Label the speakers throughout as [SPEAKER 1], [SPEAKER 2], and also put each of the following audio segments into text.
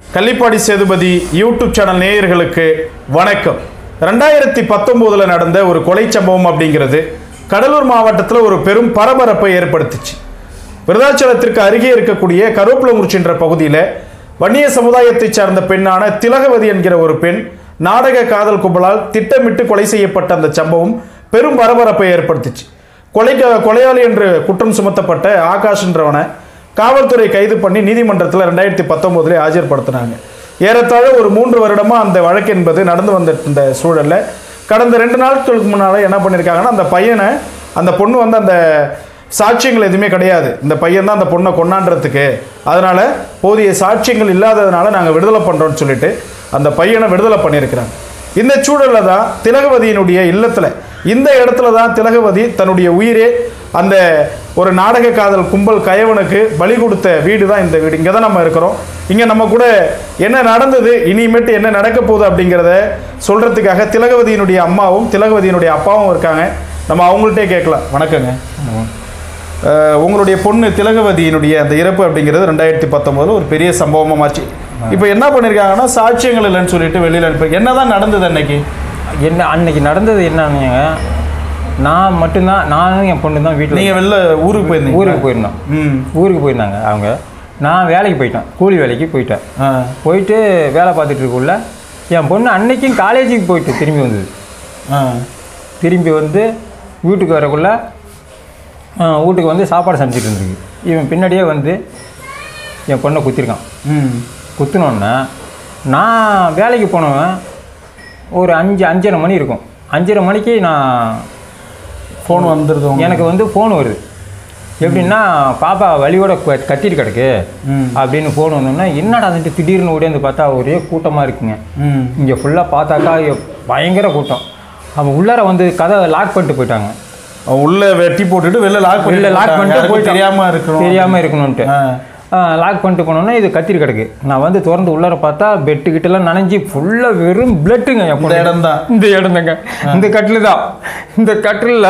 [SPEAKER 1] Kallipadi Sethupathi YouTube channel நேயர்களுக்கு வணக்கம் ரெண்டாயிரத்தி பத்தொம்போதில் நடந்த ஒரு கொலை சம்பவம் அப்படிங்கிறது கடலூர் மாவட்டத்தில் ஒரு பெரும் பரபரப்பை ஏற்படுத்துச்சு விருதாச்சலத்திற்கு அருகே இருக்கக்கூடிய கருவேப்பிலங்குறிச்சி என்ற பகுதியில் வன்னிய சமுதாயத்தைச் சார்ந்த பெண்ணான திலகவதி என்கிற ஒரு பெண் நாடக காதல் கும்பலால் திட்டமிட்டு கொலை செய்யப்பட்ட அந்த சம்பவம் பெரும் பரபரப்பை ஏற்படுத்துச்சு கொலை கொலையாளி என்று குற்றம் சுமத்தப்பட்ட ஆகாஷ் என்றவனை காவல்துறை கைது பண்ணி நீதிமன்றத்தில் ரெண்டாயிரத்தி பத்தொம்போதுல ஆஜர்படுத்தினாங்க ஏறத்தாழ ஒரு மூன்று வருடமா அந்த வழக்கு என்பது நடந்து வந்த இந்த சூழல்ல கடந்த ரெண்டு நாட்களுக்கு முன்னால என்ன பண்ணியிருக்காங்கன்னா அந்த பையனை அந்த பொண்ணு வந்து அந்த சாட்சியங்கள் எதுவுமே கிடையாது இந்த பையன் தான் அந்த பொண்ணை கொண்டான்றதுக்கு அதனால போதிய சாட்சியங்கள் இல்லாததுனால நாங்கள் விடுதலை பண்றோம்னு சொல்லிட்டு அந்த பையனை விடுதலை பண்ணியிருக்கிறாங்க இந்த சூழல்ல தான் திலகவதியினுடைய இல்லத்துல இந்த இடத்துல தான் திலகவதி தன்னுடைய உயிரே அந்த ஒரு நாடக காதல் கும்பல் கயவனுக்கு பலி கொடுத்த வீடு தான் இந்த வீடு இங்கே தான் நம்ம இருக்கிறோம் இங்கே நம்ம கூட என்ன நடந்தது இனிமேட்டு என்ன நடக்க போகுது அப்படிங்கிறத சொல்றதுக்காக திலகவதியினுடைய அம்மாவும் திலகவதியினுடைய அப்பாவும் இருக்காங்க நம்ம அவங்கள்ட்டே கேட்கலாம் வணக்கங்க அஹ், உங்களுடைய பொண்ணு திலகவதியினுடைய அந்த இறப்பு அப்படிங்கிறது ரெண்டாயிரத்தி பத்தொம்போது ஒரு பெரிய சம்பவமா மாச்சு இப்போ என்ன பண்ணியிருக்காங்கன்னா சாட்சியங்கள் இல்லைன்னு சொல்லிட்டு வெளியில் அனுப்பி என்னதான் நடந்தது அன்னைக்கு
[SPEAKER 2] என்ன அன்னைக்கு நடந்தது என்னன்னு நான் மட்டும்தான் நானும் என் பொண்ணு தான் வீட்டில்
[SPEAKER 1] நீங்க வெளில ஊருக்கு போயிருந்தீங்க
[SPEAKER 2] ஊருக்கு போயிருந்தோம்
[SPEAKER 1] ம்
[SPEAKER 2] ஊருக்கு போயிருந்தாங்க அவங்க நான் வேலைக்கு போயிட்டேன் கூலி வேலைக்கு போயிட்டேன்
[SPEAKER 1] ஆ
[SPEAKER 2] போயிட்டு வேலை பார்த்துட்டு இருக்கக்குள்ள என் பொண்ணு அன்னைக்கும் காலேஜுக்கு போயிட்டு திரும்பி வந்தது
[SPEAKER 1] ஆ
[SPEAKER 2] திரும்பி வந்து வீட்டுக்கு வரக்குள்ள ஆ, வீட்டுக்கு வந்து சாப்பாடு சமைச்சிட்டு இருந்திருக்கு இவன் பின்னாடியே வந்து என் பொண்ணை குத்திருக்கான்
[SPEAKER 1] ம்
[SPEAKER 2] குத்தினோடனே நான் வேலைக்கு போனவன் ஒரு அஞ்சு அஞ்சரை மணி இருக்கும் அஞ்சரை மணிக்கு நான்
[SPEAKER 1] ஃபோன் வந்துருது உங்களுக்கு.
[SPEAKER 2] எனக்கு வந்து ஃபோன் வருது எப்படின்னா பாப்பா வலியோட க- கத்திட்டு கிடக்கு
[SPEAKER 1] ம்
[SPEAKER 2] அப்படின்னு ஃபோன் வந்தோம்னா என்னடா அதுட்டு திடீர்னு ஓடியாந்து பார்த்தா ஒரே கூட்டமாக இருக்குங்க
[SPEAKER 1] ம்
[SPEAKER 2] இங்கே ஃபுல்லாக பார்த்தாக்கா ஐயோ, பயங்கர கூட்டம் அவன் உள்ளார வந்து கதை லாக் பண்ணிட்டு போயிட்டாங்க
[SPEAKER 1] அவன் உள்ள வெட்டி போட்டுட்டு வெளில லாக்
[SPEAKER 2] வெளில லாக் பண்ணிட்டு
[SPEAKER 1] யாருக்கும்
[SPEAKER 2] போயிட்டான்.
[SPEAKER 1] தெரியாம இருக்கணும்
[SPEAKER 2] தெரியாமல் இருக்கணும்ன்ட்டு
[SPEAKER 1] ஆ.
[SPEAKER 2] லாக் பண்ணிட்டு போனோன்னா இது கத்திரி கிடக்கு நான் வந்து திறந்து உள்ளார பார்த்தா பெட்டு கிட்டலாம் நனைஞ்சி ஃபுல்லாக வெறும் பிளட்டுங்க என்
[SPEAKER 1] இந்த
[SPEAKER 2] பொண்ணு.
[SPEAKER 1] இடம் தான்
[SPEAKER 2] இந்த இடம் தாங்க இந்த கட்டில் தான் இந்த கட்டிலில்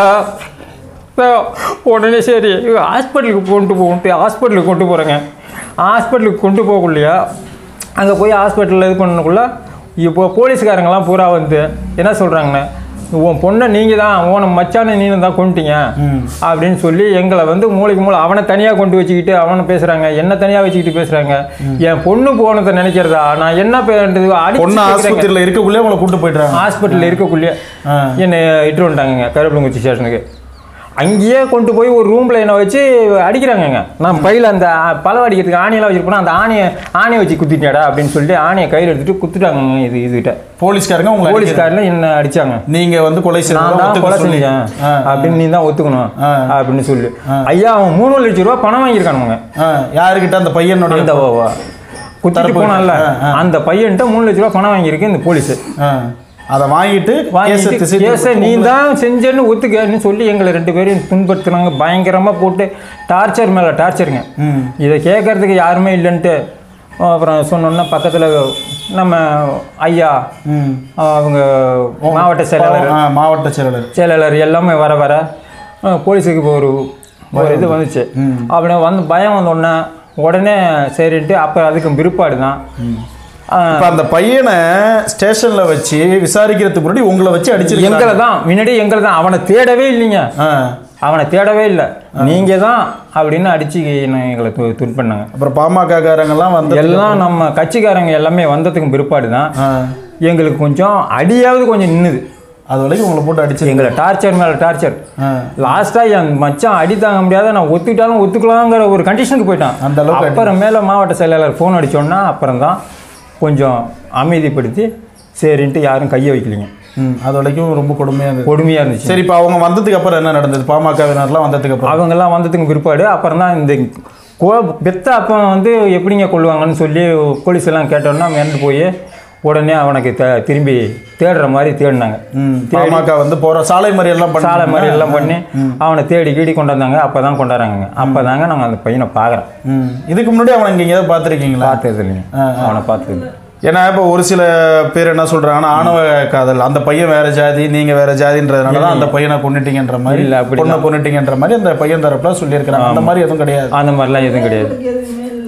[SPEAKER 2] உடனே சரி ஹாஸ்பிட்டலுக்கு கொண்டு போகணுட்டு ஹாஸ்பிட்டலுக்கு கொண்டு போகிறேங்க ஹாஸ்பிட்டலுக்கு கொண்டு போகக்குள்ளையா அங்கே போய் ஹாஸ்பிட்டலில் இது பண்ணக்குள்ள இப்போ போலீஸ்காரங்கெல்லாம் பூரா வந்து என்ன சொல்கிறாங்கண்ணே உன் பொண்ணை நீங்கள் தான் உன மச்சானை நீ தான் கொண்டுட்டீங்க
[SPEAKER 1] ம்
[SPEAKER 2] அப்படின்னு சொல்லி எங்களை வந்து மூளைக்கு மூளை அவனை தனியாக கொண்டு வச்சுக்கிட்டு அவனை பேசுகிறாங்க என்ன தனியாக வச்சுக்கிட்டு பேசுகிறாங்க என் பொண்ணு போனதை நினைக்கிறதா நான் என்ன பண்ணுறது
[SPEAKER 1] பொண்ணு
[SPEAKER 2] அடிச்சு
[SPEAKER 1] ஆஸ்பத்திரியில இருக்கக்குள்ளே உங்களை கூட்டு போயிட்டாங்க
[SPEAKER 2] ஹாஸ்பிட்டலில் இருக்கக்குள்ளேயே
[SPEAKER 1] ஆ.
[SPEAKER 2] என்னை இட்டு வந்துட்டாங்கங்க கருவேப்பிலங்குச்சி ஸ்டேஷனுக்கு அங்கேயே கொண்டு போய் ஒரு ரூமில் என்னை வச்சு அடிக்கிறாங்கங்க நான் பையில் அந்த பழம் அடிக்கிறதுக்கு ஆணியெல்லாம் வச்சிருப்பேன் அந்த ஆணியை ஆணியை வச்சு குத்திட்டியாடா அப்படின்னு சொல்லிட்டு ஆணியை கையில் எடுத்துட்டு குத்துட்டாங்கங்க இது இதுகிட்ட
[SPEAKER 1] போலீஸ்காரங்க உங்களை அடிக்கிறாங்க.
[SPEAKER 2] போலீஸ்காரில் என்ன அடிச்சாங்க
[SPEAKER 1] நீங்க வந்து கொலை
[SPEAKER 2] நான் தான்
[SPEAKER 1] செய்யறதா
[SPEAKER 2] கொலை
[SPEAKER 1] சொல்லி
[SPEAKER 2] செஞ்சேன்
[SPEAKER 1] ஆ,
[SPEAKER 2] அப்படின்னு நீ தான் ஒத்துக்கணும்
[SPEAKER 1] ஆ.
[SPEAKER 2] அப்படின்னு சொல்லி ஐயா அவன் மூணு லட்சம் ரூபா பணம் வாங்கியிருக்கானுங்க
[SPEAKER 1] ஆ, யாருக்கிட்ட அந்த பையனுடைய
[SPEAKER 2] அந்த குத்திட்டு
[SPEAKER 1] தரப்பு-
[SPEAKER 2] போனான்ல
[SPEAKER 1] ஆ, ஆ.
[SPEAKER 2] அந்த பையன்கிட்ட மூணு லட்ச ரூபா பணம் வாங்கியிருக்கு இந்த போலீஸ்
[SPEAKER 1] ஆ, அதை வாங்கிட்டு கேஸை திசை
[SPEAKER 2] கேஸை நீ தான் செஞ்சேன்னு ஒத்துக்கன்னு சொல்லி எங்களை ரெண்டு பேரையும் துன்படுத்துனாங்க பயங்கரமாக போட்டு டார்ச்சர் மேலே டார்ச்சருங்க
[SPEAKER 1] ம்
[SPEAKER 2] இதை கேட்கறதுக்கு யாருமே இல்லைன்ட்டு அப்புறம் சொன்னோன்னா பக்கத்தில் நம்ம ஐயா
[SPEAKER 1] ம்
[SPEAKER 2] அவங்க மாவட்ட செயலாளர்
[SPEAKER 1] ஆ, மாவட்ட செயலாளர்
[SPEAKER 2] செயலாளர் எல்லாமே வர வர அஹ், போலீஸுக்கு இப்போ ஒரு ஒரு இது வந்துச்சு
[SPEAKER 1] ம்.
[SPEAKER 2] அப்படி வந்து பயம் வந்தோடனே உடனே சரின்ட்டு அப்போ அதுக்கு பிற்பாடு தான் அஹ்,
[SPEAKER 1] இப்ப அந்த பையனை ஸ்டேஷன்ல வச்சு விசாரிக்கிறதுக்கு முன்னாடி உங்களை வச்சு அடிச்சிருக்காங்க
[SPEAKER 2] எங்களை தான் முன்னாடி எங்களை தான் அவனை தேடவே இல்லைங்க
[SPEAKER 1] ஆ.
[SPEAKER 2] அவனை தேடவே இல்லை நீங்க தான் அப்படின்னு அடிச்சு என்னை எங்களை து துன் பண்ணாங்க
[SPEAKER 1] அப்புறம் பாமக காரங்கெல்லாம் வந்து
[SPEAKER 2] எல்லாம் நம்ம கட்சிக்காரங்க எல்லாமே வந்ததுக்கு பிற்பாடு தான்
[SPEAKER 1] ஆ.
[SPEAKER 2] எங்களுக்கு கொஞ்சம் அடியாவது கொஞ்சம் நின்னுது
[SPEAKER 1] அது வரைக்கும் உங்களை போட்டு அடிச்சு
[SPEAKER 2] எங்களை டார்ச்சர் மேலே டார்ச்சர்
[SPEAKER 1] ஆ.
[SPEAKER 2] லாஸ்ட்டாக என் மச்சான் அடி தாங்க முடியாத நான் ஒத்துக்கிட்டாலும் ஒத்துக்கலாங்கிற ஒரு கண்டிஷனுக்கு போயிட்டான்
[SPEAKER 1] அந்த அளவுக்கு அடி.
[SPEAKER 2] அப்புறம் மேலே மாவட்ட செயலாளர் ஃபோன் அடிச்சோன்னா அப்புறம் தான் கொஞ்சம் அமைதிப்படுத்தி சரின்ட்டு யாரும் கையை வைக்கலைங்க
[SPEAKER 1] ம் அது வரைக்கும் ரொம்ப கொடுமையா இருந்தது
[SPEAKER 2] கொடுமையாக இருந்துச்சு
[SPEAKER 1] சரி இப்போ அவங்க வந்ததுக்கு அப்புறம் என்ன நடந்தது பாமகவினர்லாம் வந்ததுக்கு அப்புறம்
[SPEAKER 2] அவங்கெல்லாம் வந்ததுக்கு பிற்பாடு அப்புறம் தான் இந்த கோ பெத்த அப்போ வந்து எப்படிங்க கொள்வாங்கன்னு சொல்லி போலீஸ் எல்லாம் கேட்டோன்னா மிரண்டு போய் உடனே அவனுக்கு த திரும்பி தேடுற மாதிரி தேடினாங்க
[SPEAKER 1] ம் பாமக வந்து போற சாலை மறியல்லாம் பண்ண
[SPEAKER 2] சாலை மாதிரி எல்லாம் பண்ணி அவனை தேடி கீடி கொண்டாந்தாங்க அப்போ தான் கொண்டாடுறாங்க அப்போ தாங்க நாங்கள் அந்த பையனை பார்க்குறோம்
[SPEAKER 1] ம் இதுக்கு முன்னாடி அவனை இங்க எங்கேயாவது பார்த்துருக்கீங்களா
[SPEAKER 2] பார்த்தது இல்லைங்க அவனை பார்த்தது இல்லை.
[SPEAKER 1] ஏன்னா இப்போ ஒரு சில பேர் என்ன சொல்றாங்கன்னா ஆணவ காதல் அந்த பையன் வேற ஜாதி நீங்க வேற ஜாதின்றதுனால தான் அந்த பையனை கொண்டுட்டீங்கன்ற மாதிரி
[SPEAKER 2] இல்ல, அப்படி
[SPEAKER 1] பொண்ணை கொண்டுட்டீங்கன்ற மாதிரி அந்த பையன் தரப்புல சொல்லியிருக்கிறாங்க அந்த மாதிரி எதுவும் கிடையாது
[SPEAKER 2] அந்த மாதிரிலாம் எதுவும் கிடையாது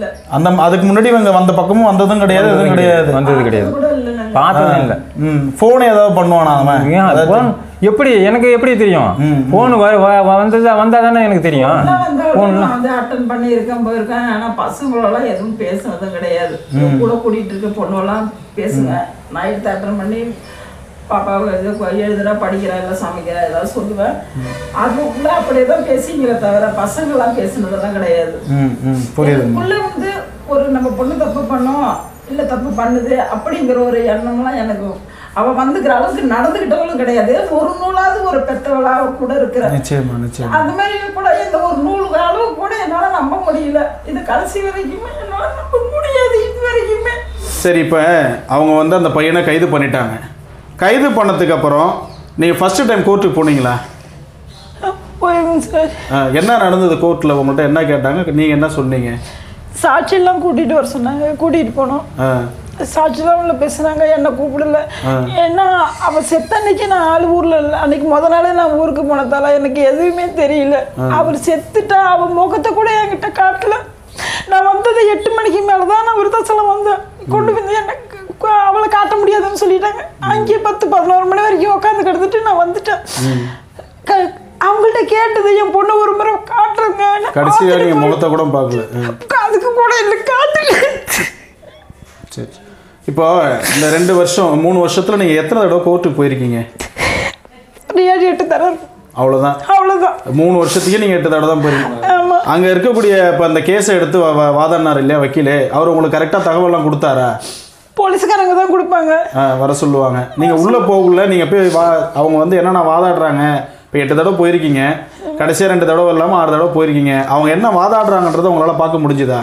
[SPEAKER 3] இல்ல
[SPEAKER 1] அந்த அதுக்கு முன்னாடி இவங்க வந்த பக்கமும் வந்ததும் கிடையாது எதுவும் கிடையாது
[SPEAKER 2] வந்தது கிடையாது
[SPEAKER 3] கூட இல்ல நாங்க
[SPEAKER 2] பார்த்ததும் இல்லை
[SPEAKER 1] ம் ஃபோன் ஏதாவது பண்ணுவானா அவன்
[SPEAKER 2] ஏன் அது phone எப்படி எனக்கு எப்படி தெரியும் ஃபோன் வந்தது வந்தால் தானே எனக்கு தெரியும்
[SPEAKER 3] நான் வந்து
[SPEAKER 2] ஃபோன்
[SPEAKER 3] நான் வந்து அட்டன் பண்ணியிருக்கேன் போயிருக்கேன் ஆனா பசங்களெல்லாம் எதுவும் பேசுனதும் கிடையாது கூட கூட்டிட்டு இருக்க பொண்ணுலாம் பேசுங்க நைட் அட்டன் பண்ணி பாப்பாவை இது கொ- எழுதுறா படிக்கிறா இல்லை சமைக்கிறா ஏதாவது சொல்லுவேன் அதுக்குள்ள அப்படியே தான் பேசிங்களே தவிர பசங்களாம் பேசுனதெல்லாம் கிடையாது
[SPEAKER 1] ம் ம் புரியுது
[SPEAKER 3] உள்ள வந்து ஒரு நம்ம பொண்ணு தப்பு பண்ணோம் இல்ல தப்பு பண்ணுது அப்படிங்கிற ஒரு எண்ணம்லாம் எனக்கு அவ வந்துக்கிற அளவுக்கு நடந்துக்கிட்டவளும் கிடையாது ஒரு நூலாவது ஒரு பெத்தவளா கூட இருக்கிற
[SPEAKER 1] நிச்சயமா நிச்சயமா
[SPEAKER 3] அந்த மாதிரி கூட இந்த ஒரு நூல் அளவு கூட என்னால நம்ப முடியல இது கடைசி வரைக்குமே என்னால நம்ப முடியாது இது வரைக்குமே
[SPEAKER 1] சரி இப்போ அவங்க வந்து அந்த பையனை கைது பண்ணிட்டாங்க கைது பண்ணதுக்கு அப்புறம் நீங்கள் ஃபர்ஸ்ட் டைம் கோர்ட்டுக்கு போனீங்களா
[SPEAKER 3] போயிருங்க சார்
[SPEAKER 1] ஆ, என்ன நடந்தது கோர்ட்டில் உங்கள்கிட்ட என்ன கேட்டாங்க நீங்கள் என்ன சொன்னீங்க
[SPEAKER 3] சாட்சியெல்லாம் கூட்டிட்டு வர சொன்னாங்க கூட்டிட்டு போனோம்
[SPEAKER 1] ஆ
[SPEAKER 3] சாட்சிலாம் உள்ள பேசுனாங்க என்ன கூப்பிடல ஏன்னா அவ செத்த அன்னைக்கு நான் ஆள் ஊர்ல இல்லை அன்னைக்கு முத நாளே நான் ஊருக்கு போனதால எனக்கு எதுவுமே தெரியல அவர் செத்துட்டா அவ முகத்தை கூட என்கிட்ட காட்டல நான் வந்தது எட்டு மணிக்கு மேல தான் நான் விருதாசலம் வந்தேன் கொண்டு வந்து எனக்கு கு- அவளை காட்ட முடியாதுன்னு சொல்லிட்டாங்க அங்கேயே பத்து பதினோரு மணி வரைக்கும் உட்காந்து கிடந்துட்டு நான் வந்துட்டேன் க- அவங்கள்ட்ட கேட்டது என் பொண்ணு ஒரு முறை காட்டுறேங்க
[SPEAKER 1] கடைசியாக நீங்கள் முகத்தை கூட பார்க்கல ஆ,
[SPEAKER 3] அதுக்கு கூட இல்லை காட்டல
[SPEAKER 1] சரி இப்போ இந்த ரெண்டு வருஷம் மூணு வருஷத்தில் நீங்கள் எத்தனை தடவை கோர்ட்டுக்கு போயிருக்கீங்க
[SPEAKER 3] ஒரு ஏழு எட்டு தரம்
[SPEAKER 1] அவ்வளோதான்
[SPEAKER 3] அவ்வளோதான்
[SPEAKER 1] மூணு வருஷத்துக்கே நீங்கள் எட்டு தடவை தான் போயிருக்கீங்க
[SPEAKER 3] ஆமா
[SPEAKER 1] அங்கே இருக்கக்கூடிய இப்போ அந்த கேஸை எடுத்து வா- வா- வாதாடினார் இல்லையா வக்கீல் அவர் உங்களுக்கு கரெக்டாக தகவல்லாம் கொடுத்தாரா
[SPEAKER 3] போலீஸ்காரங்க தான் கொடுப்பாங்க
[SPEAKER 1] ஆ, வர சொல்லுவாங்க நீங்கள் உள்ளே போகல நீங்கள் போய் வா அவங்க வந்து என்னென்ன வாதாடுறாங்க இப்போ எட்டு தடவை போயிருக்கீங்க கடைசியாக ரெண்டு தடவை இல்லாமல் ஆறு தடவை போயிருக்கீங்க அவங்க என்ன வாதாடுறாங்கன்றதை உங்களால் பார்க்க முடிஞ்சுதா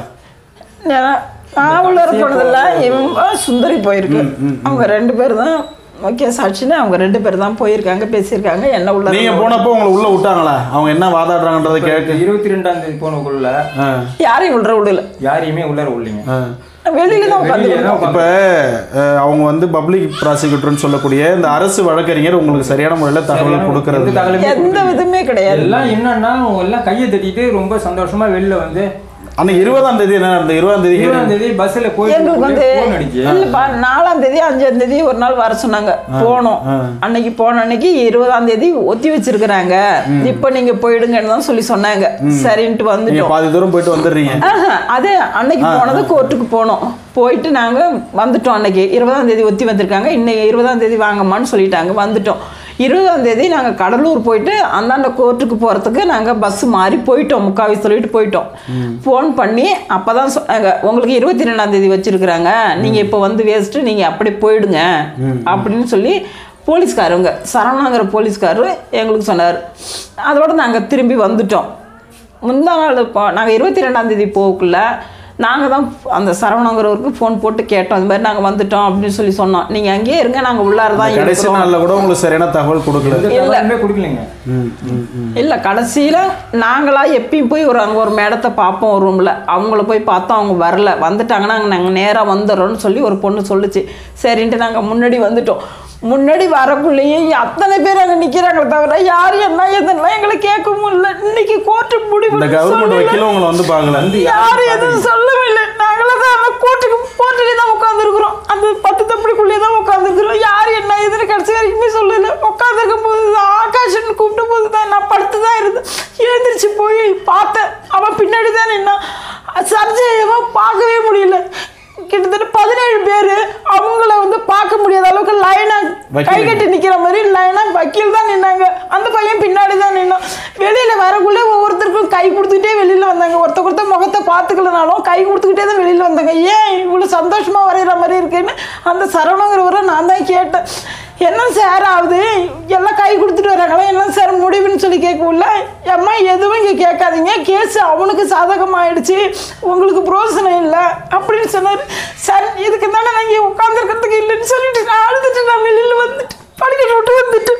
[SPEAKER 3] நான் நான் உள்ளார போனதில்ல இவன் சுந்தரி போயிருக்கு அவங்க ரெண்டு பேர் தான் முக்கிய சாட்சின்னு அவங்க ரெண்டு பேர் தான் போயிருக்காங்க பேசியிருக்காங்க என்ன உள்ள
[SPEAKER 1] நீங்கள் போனப்போ உங்களை உள்ளே விட்டாங்களா அவங்க என்ன வாதாடுறாங்கன்றதை கேட்க
[SPEAKER 2] இருபத்தி ரெண்டாம் தேதி போனக்குள்ள
[SPEAKER 1] ஆ
[SPEAKER 3] யாரையும் விடுற விடல
[SPEAKER 2] யாரையுமே உள்ளார உள்ளீங்க
[SPEAKER 1] ஆ
[SPEAKER 3] வெளியில தான் உட்காந்து
[SPEAKER 2] வெளியே தான்
[SPEAKER 1] இப்போ அவங்க வந்து பப்ளிக் ப்ராசிக்யூட்டர்னு சொல்லக்கூடிய இந்த அரசு வழக்கறிஞர் உங்களுக்கு சரியான முறையில் தகவல் கொடுக்கறது
[SPEAKER 2] எந்த தகவலுமே
[SPEAKER 3] எந்த விதமே கிடையாது
[SPEAKER 2] எல்லாம் என்னன்னா அவங்க எல்லாம் கையை தட்டிட்டு ரொம்ப சந்தோஷமா வெளில வந்து
[SPEAKER 1] அன்னைக்கு இருபதாம் தேதி என்ன நடந்தது இருபதாம் தேதி
[SPEAKER 2] இருபதாம் தேதி பஸ்ல
[SPEAKER 3] எங்களுக்கு வந்து
[SPEAKER 2] போய் போன் அடிச்சு
[SPEAKER 3] இல்லப்பா நாலாம் தேதி அஞ்சாம் தேதி ஒரு நாள் வர சொன்னாங்க போனோம் அன்னைக்கு போன அன்னைக்கு இருபதாம் தேதி ஒத்தி வச்சிருக்கிறாங்க இப்ப நீங்க போயிடுங்கன்னு தான் சொல்லி சொன்னாங்க சரின்ட்டு
[SPEAKER 1] நீங்கள்
[SPEAKER 3] வந்துட்டோம்
[SPEAKER 1] பாதி தூரம் போயிட்டு வந்துடுறீங்க
[SPEAKER 3] ஆஹா, அது அன்னைக்கு போனது கோர்ட்டுக்கு போனோம் போயிட்டு நாங்க வந்துட்டோம் அன்னைக்கு இருபதாம் தேதி ஒத்தி வந்திருக்காங்க இன்னைக்கு இருபதாம் தேதி வாங்கம்மான்னு சொல்லிட்டாங்க வந்துட்டோம் இருபதாம் தேதி நாங்க கடலூர் போயிட்டு அந்தாண்ட கோர்ட்டுக்கு போறதுக்கு நாங்க பஸ் மாறி போயிட்டோம் முக்காவி சொல்லிட்டு போயிட்டோம் ஃபோன் பண்ணி அப்பதான் சொன்னாங்க உங்களுக்கு இருபத்தி ரெண்டாம் தேதி வச்சிருக்கிறாங்க நீங்க இப்போ வந்து வேஸ்ட்டு நீங்க அப்படி போயிடுங்க அப்படின்னு சொல்லி போலீஸ்காரங்க சரவணாங்கிற போலீஸ்காரரு எங்களுக்கு சொன்னார் அதோட நாங்க திரும்பி வந்துட்டோம் முந்தா நாள் இப்போ நாங்கள் இருபத்தி ரெண்டாம் தேதி போகக்குள்ள நாங்கள் தான் அந்த சரவணங்கிறவருக்கு ஃபோன் போட்டு கேட்டோம் இந்த மாதிரி நாங்கள் வந்துட்டோம் அப்படின்னு சொல்லி சொன்னோம் நீங்கள் அங்கேயே இருங்க நாங்கள் உள்ளார தான்
[SPEAKER 1] கடைசி
[SPEAKER 3] இருக்கிறோம்
[SPEAKER 1] நாளில் கூட உங்களுக்கு சரியான தகவல் கொடுக்கல
[SPEAKER 2] எந்த தகவலுமே கொடுக்கலங்க
[SPEAKER 1] ம் ம் ம்
[SPEAKER 3] இல்லை கடைசியில் நாங்களா எப்பயும் போய் ஒரு அங்கே ஒரு மேடத்தை பார்ப்போம் ஒரு ரூமில் அவங்கள போய் பார்த்தோம் அவங்க வரல வந்துட்டாங்கன்னா நாங்கள் நேராக வந்துடுறோம்னு சொல்லி ஒரு பொண்ணு சொல்லுச்சு சரின்ட்டு நாங்கள் முன்னாடி வந்துட்டோம் முன்னாடி வரக்குள்ளேயே அத்தனை பேர் அங்கே நிற்கிறாங்களே தவிர யார் என்ன எதுன்னா எங்களை கேட்கவும் இல்லை இன்னைக்கு கோர்ட்டு முடிவு
[SPEAKER 1] இந்த கவர்மெண்ட்
[SPEAKER 3] சொல்லல.
[SPEAKER 1] வக்கீலும் உங்களை வந்து பார்க்கல
[SPEAKER 3] யாரும் எதுவும் சொல்லவே இல்லை நாங்களும் தான் அந்த கோர்ட்டுக்கு கோர்ட்டுலேயே தான் உட்காந்துருக்குறோம் அந்த பத்து தப்படிக்குள்ளேயே தான் உட்காந்துருக்குறோம் யார் என்ன ஏதுன்னு கடைசி வரைக்குமே சொல்லல உட்காந்துருக்கும் போது தான் ஆகாஷன் கூப்பிட்ட போது தான் நான் படுத்து தான் இருந்தேன் எழுந்திரிச்சு போய் பார்த்தேன் அவன் பின்னாடி தான் நின்னா சர்ஜையவன் பார்க்கவே முடியல கிட்டத்தட்ட பதினேழு பேர் அவங்கள வந்து பார்க்க முடியாத அளவுக்கு லைனா
[SPEAKER 1] வக்கீல்.
[SPEAKER 3] கை கட்டி நிக்கிற மாதிரி லைனா வக்கீல் தான் நின்னாங்க அந்த பையன் பின்னாடி தான் நின்னான் வெளியில வரக்குள்ளே ஒவ்வொருத்தருக்கும் கை கொடுத்துக்கிட்டே வெளியில வந்தாங்க ஒருத்தர் ஒருத்தர் முகத்தை பார்த்துக்கலனாலும் கை கொடுத்துக்கிட்டே தான் வெளியில வந்தாங்க ஏன் இவ்வளவு சந்தோஷமா வரைகிற மாதிரி இருக்குன்னு அந்த சரவணங்கிறவரை நான் தான் கேட்டேன் என்ன சார் ஆகுது எல்லாம் கை கொடுத்துட்டு வராங்களா என்ன சார் முடிவுன்னு சொல்லி கேட்கல அம்மா எதுவும் இங்கே கேட்காதீங்க கேஸ் அவனுக்கு சாதகமாயிடுச்சு உங்களுக்கு பிரோசனம் இல்லை அப்படின்னு சொன்னார் சார் இதுக்கு தானே நான் இங்கே உட்காந்துருக்கிறதுக்கு இல்லைன்னு சொல்லிட்டு நான் அழுதுட்டு நான் வெளியில் வந்துட்டு படிக்கட்டு விட்டு வந்துட்டு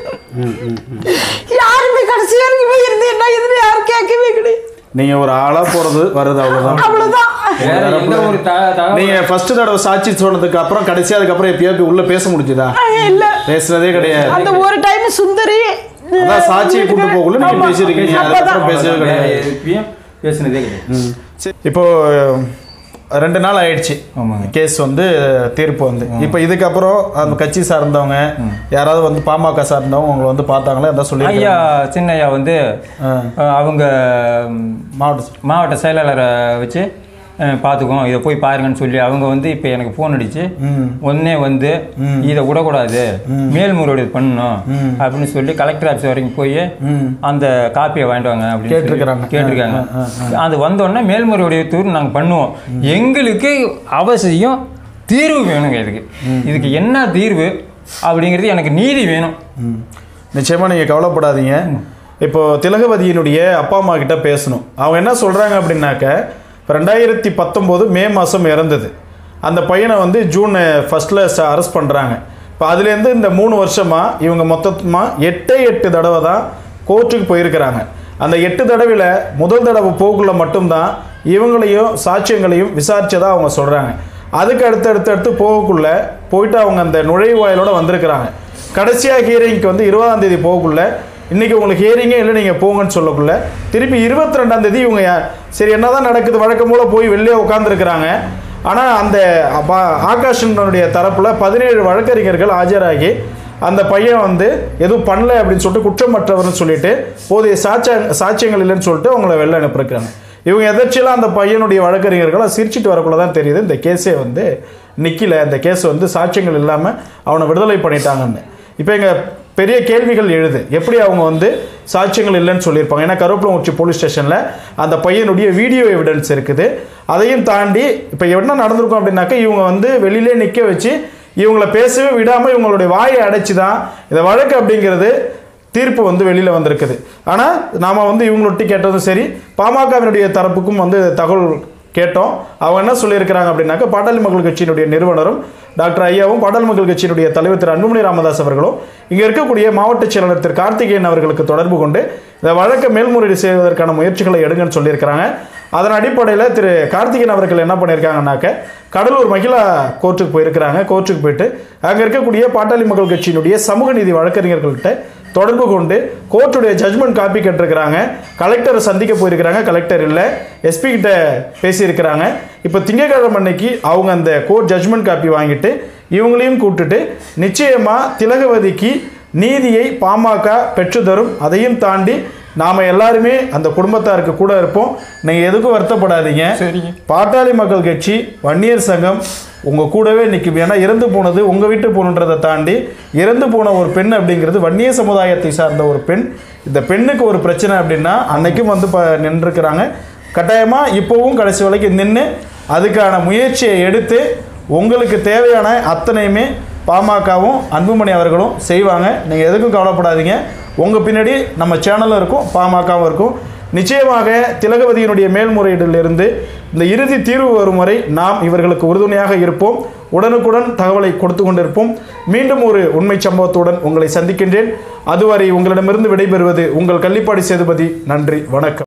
[SPEAKER 3] யாருமே கடைசி வரைக்குமே இருந்து என்ன இதுன்னு யாரும் கேட்கவே கிடையாது
[SPEAKER 1] நீங்க ஒரு ஆளா போறது வருது அவ்வளவுதான்
[SPEAKER 3] அவ்வளோதான்
[SPEAKER 2] வேற எந்த ஒரு த- தகவல்
[SPEAKER 1] நீங்க ஃபர்ஸ்ட் தடவை சாட்சி சொன்னதுக்கு அப்புறம் கடைசியா அதுக்கப்புறம் எப்பயாவது உள்ள பேச முடிஞ்சுதா
[SPEAKER 3] இல்லை
[SPEAKER 1] பேசுனதே கிடையாது
[SPEAKER 3] அந்த ஒரு டைம் சுந்தரி
[SPEAKER 1] அதான் சாட்சியை கூட்டு போகக்குள்ள நீங்க
[SPEAKER 3] ஆமா.
[SPEAKER 1] பேசியிருக்கீங்க
[SPEAKER 3] அப்பதான்.
[SPEAKER 1] அதுக்கப்புறம் பேசவே
[SPEAKER 2] வேற
[SPEAKER 1] கிடையாது
[SPEAKER 2] எதுக்கும் பேசுனதே கிடையாது
[SPEAKER 1] சரி. இப்போ ரெண்டு நாள் ஆயிடுச்சு
[SPEAKER 2] ஆமாங்க.
[SPEAKER 1] கேஸ் வந்து தீர்ப்பு வந்து இப்போ இதுக்கப்புறம் அந்த கட்சி சார்ந்தவங்க யாராவது வந்து பாமக சார்ந்தவங்க உங்களை வந்து பார்த்தாங்களா எதாவது சொல்லி
[SPEAKER 2] ஐயா சின்ன ஐயா வந்து
[SPEAKER 1] ஆ.
[SPEAKER 2] அஹ், அவங்க ம்,
[SPEAKER 1] மாவட்ட
[SPEAKER 2] மாவட்ட செயலாளரை வச்சு அஹ், பார்த்துக்குவோம் இதை போய் பாருங்கன்னு சொல்லி அவங்க வந்து இப்போ எனக்கு ஃபோன் அடிச்சு
[SPEAKER 1] ம்
[SPEAKER 2] உடனே வந்து இதை விடக்கூடாது மேல்முறையீடு பண்ணணும் அப்படின்னு சொல்லி கலெக்டர் ஆஃபீஸ் வரைக்கும் போய்
[SPEAKER 1] ம்
[SPEAKER 2] அந்த காப்பியை வாங்கிட்டு வாங்க அப்படின்னு சொல்லி
[SPEAKER 1] கேட்டிருக்கிறாங்க.
[SPEAKER 2] கேட்டிருக்காங்க அது வந்தோடனே மேல்முறையீடு நாங்கள் பண்ணுவோம் எங்களுக்கு அவசியம் தீர்வு வேணுங்க இதுக்கு இதுக்கு என்ன தீர்வு அப்படிங்கிறது எனக்கு நீதி வேணும்
[SPEAKER 1] ம். நிச்சயமா நீங்க கவலைப்படாதீங்க இப்போ திலகவதியினுடைய அப்பா அம்மா கிட்ட பேசணும் அவங்க என்ன சொல்றாங்க அப்படின்னாக்க ரெண்டாயிரத்தி பத்தொம்போது மே மாதம் இறந்தது அந்த பையனை வந்து ஜூன் ஃபர்ஸ்ட்ல அரெஸ்ட் பண்றாங்க இப்போ அதுலேருந்து இந்த மூணு வருஷமா இவங்க மொத்தமாக எட்டே எட்டு தடவை தான் கோர்ட்டுக்கு போயிருக்கிறாங்க அந்த எட்டு தடவையில் முதல் தடவை போக்குள்ள மட்டும்தான் இவங்களையும் சாட்சியங்களையும் விசாரிச்சதா அவங்க சொல்றாங்க அதுக்கு அடுத்து அடுத்து அடுத்து போகக்குள்ள போயிட்டு அவங்க அந்த நுழைவாயிலோட வந்திருக்கிறாங்க கடைசியாக ஹியரிங்க்கு வந்து இருபதாம் தேதி போகக்குள்ள இன்னைக்கு உங்களுக்கு ஹியரிங்கே இல்லை நீங்கள் போங்கன்னு சொல்லக்குள்ள திருப்பி இருபத்தி ரெண்டாம் தேதி இவங்க யா- சரி என்னதான் நடக்குது வழக்கம் போல போய் வெளியே உட்காந்துருக்குறாங்க ஆனால் அந்த அப்ப- ஆகாஷனுடைய தரப்பில் பதினேழு வழக்கறிஞர்கள் ஆஜராகி அந்த பையன் வந்து எதுவும் பண்ணல அப்படின்னு சொல்லிட்டு குற்றமற்றவர்னு சொல்லிட்டு போதிய சாட்சிய சாட்சியங்கள் இல்லைன்னு சொல்லிட்டு அவங்கள வெளில அனுப்பியிருக்காங்க இவங்க எதாச்சியெல்லாம் அந்த பையனுடைய வழக்கறிஞர்கள் அதை சிரிச்சிட்டு வரக்குள்ள தான் தெரியுது இந்த கேஸே வந்து நிக்கல இந்த கேஸ் வந்து சாட்சியங்கள் இல்லாமல் அவனை விடுதலை பண்ணிட்டாங்கன்னு இப்போ எங்க பெரிய கேள்விகள் எழுது எப்படி அவங்க வந்து சாட்சியங்கள் இல்லைன்னு சொல்லியிருப்பாங்க ஏன்னா கருவப்பளங்குறிச்சி போலீஸ் ஸ்டேஷனில் அந்த பையனுடைய வீடியோ எவிடன்ஸ் இருக்குது அதையும் தாண்டி இப்போ என்ன நடந்திருக்கும் அப்படின்னாக்கா இவங்க வந்து வெளியிலே நிற்க வச்சு இவங்கள பேசவே விடாமல் இவங்களுடைய வாயை அடைச்சி தான் இந்த வழக்கு அப்படிங்கிறது தீர்ப்பு வந்து வெளியில் வந்திருக்குது ஆனால் நாம் வந்து இவங்களொட்டி கேட்டதும் சரி பாமகவினுடைய தரப்புக்கும் வந்து தகவல் கேட்டோம் அவங்க என்ன சொல்லியிருக்கிறாங்க அப்படின்னாக்க பாட்டாளி மக்கள் கட்சியினுடைய நிறுவனரும் டாக்டர் ஐயாவும் பாட்டாளி மக்கள் கட்சியினுடைய தலைவர் திரு அன்புமணி ராமதாஸ் அவர்களும் இங்கே இருக்கக்கூடிய மாவட்ட செயலாளர் திரு கார்த்திகேயன் அவர்களுக்கு தொடர்பு கொண்டு இந்த வழக்கை மேல்முறையீடு செய்வதற்கான முயற்சிகளை எடுங்கன்னு சொல்லியிருக்கிறாங்க அதன் அடிப்படையில் திரு கார்த்திகேயன் அவர்கள் என்ன பண்ணியிருக்காங்கன்னாக்க கடலூர் மகிழா கோர்ட்டுக்கு போயிருக்கிறாங்க கோர்ட்டுக்கு போயிட்டு அங்கே இருக்கக்கூடிய பாட்டாளி மக்கள் கட்சியினுடைய சமூக நீதி வழக்கறிஞர்கள்ட்ட தொடர்பு கொண்டு கோர்ட்டுடைய ஜட்மெண்ட் காப்பி கேட்டிருக்கிறாங்க கலெக்டரை சந்திக்க போயிருக்கிறாங்க கலெக்டர் இல்லை எஸ்பி கிட்ட பேசியிருக்கிறாங்க இப்போ திங்கட்கிழமை அன்னைக்கு அவங்க அந்த கோர்ட் ஜட்மெண்ட் காப்பி வாங்கிட்டு இவங்களையும் கூப்பிட்டுட்டு நிச்சயமா திலகவதிக்கு நீதியை பாமக பெற்றுத்தரும் அதையும் தாண்டி நாம எல்லாருமே அந்த குடும்பத்தாருக்கு கூட இருப்போம் நீங்க எதுக்கும் வருத்தப்படாதீங்க
[SPEAKER 2] சரிங்க.
[SPEAKER 1] பாட்டாளி மக்கள் கட்சி வன்னியர் சங்கம் உங்க கூடவே நிற்கும் ஏன்னா இறந்து போனது உங்க வீட்டு பொண்ணுன்றதை தாண்டி இறந்து போன ஒரு பெண் அப்படிங்கிறது வன்னிய சமுதாயத்தை சார்ந்த ஒரு பெண் இந்த பெண்ணுக்கு ஒரு பிரச்சனை அப்படின்னா அன்னைக்கும் வந்து ப நின்றுருக்கிறாங்க கட்டாயமா இப்போவும் கடைசி வரைக்கும் நின்று அதுக்கான முயற்சியை எடுத்து உங்களுக்கு தேவையான அத்தனையுமே பாமகவும் அன்புமணி அவர்களும் செய்வாங்க நீங்கள் எதுக்கும் கவலைப்படாதீங்க உங்கள் பின்னாடி நம்ம சேனலும் இருக்கும் பாமகவும் இருக்கும் நிச்சயமாக திலகவதியினுடைய மேல்முறையீட்டிலிருந்து இந்த இறுதி தீர்வு வரும் வரை நாம் இவர்களுக்கு உறுதுணையாக இருப்போம் உடனுக்குடன் தகவலை கொடுத்து கொண்டிருப்போம் மீண்டும் ஒரு உண்மை சம்பவத்துடன் உங்களை சந்திக்கின்றேன் அதுவரை உங்களிடமிருந்து விடைபெறுவது உங்கள் கள்ளிப்பாடி சேதுபதி நன்றி வணக்கம்